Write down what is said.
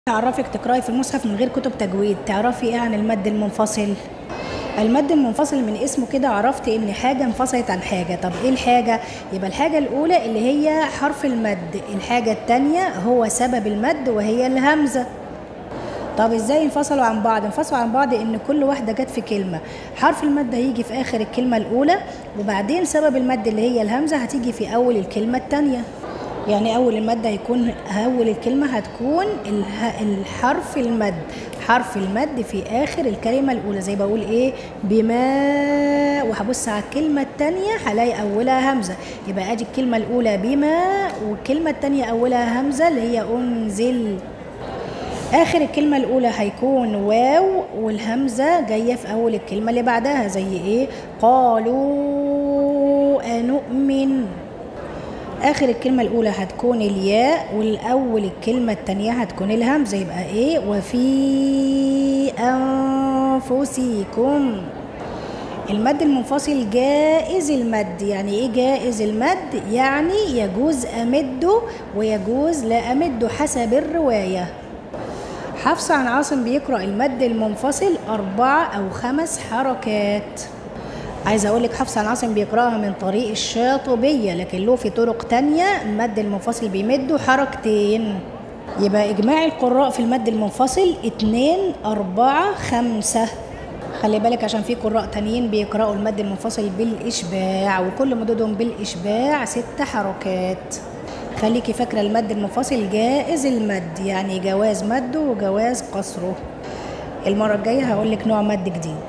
أعرفك تقرأي في المصحف من غير كتب تجويد تعرفي إيه عن المد المنفصل المد المنفصل من اسمه كده عرفت ان حاجه انفصلت عن حاجه طب ايه الحاجه يبقى الحاجه الاولى اللي هي حرف المد الحاجه الثانيه هو سبب المد وهي الهمزه طب ازاي انفصلوا عن بعض انفصلوا عن بعض ان كل واحده جت في كلمه حرف المد هيجي في اخر الكلمه الاولى وبعدين سبب المد اللي هي الهمزه هتيجي في اول الكلمه الثانيه يعني اول المد هيكون اول الكلمه هتكون اله- الحرف المد حرف المد في اخر الكلمه الاولى زي بقول ايه بما وهبص على الكلمه الثانيه هلاقي اولها همزه يبقى ادي الكلمه الاولى بما والكلمه الثانيه اولها همزه اللي هي انزل اخر الكلمه الاولى هيكون واو والهمزه جايه في اول الكلمه اللي بعدها زي ايه قالوا انؤمن اخر الكلمه الاولى هتكون الياء والاول الكلمه الثانيه هتكون الهمزه يبقى ايه وفي انفسكم المد المنفصل جائز المد يعني ايه جائز المد يعني يجوز امده ويجوز لا امده حسب الروايه حفص عن عاصم بيقرأ المد المنفصل أربع أو خمس حركات عايزة أقول لك حفص عن عاصم بيقرأها من طريق الشاطبية لكن له في طرق تانية المد المنفصل بيمده حركتين يبقى إجماع القراء في المد المنفصل اتنين أربعة خمسة خلي بالك عشان في قراء تانيين بيقرأوا المد المنفصل بالإشباع وكل مدودهم بالإشباع ست حركات خليكي فاكرة المد المنفصل جائز المد يعني جواز مده وجواز قصره المرة الجاية هقول لك نوع مد جديد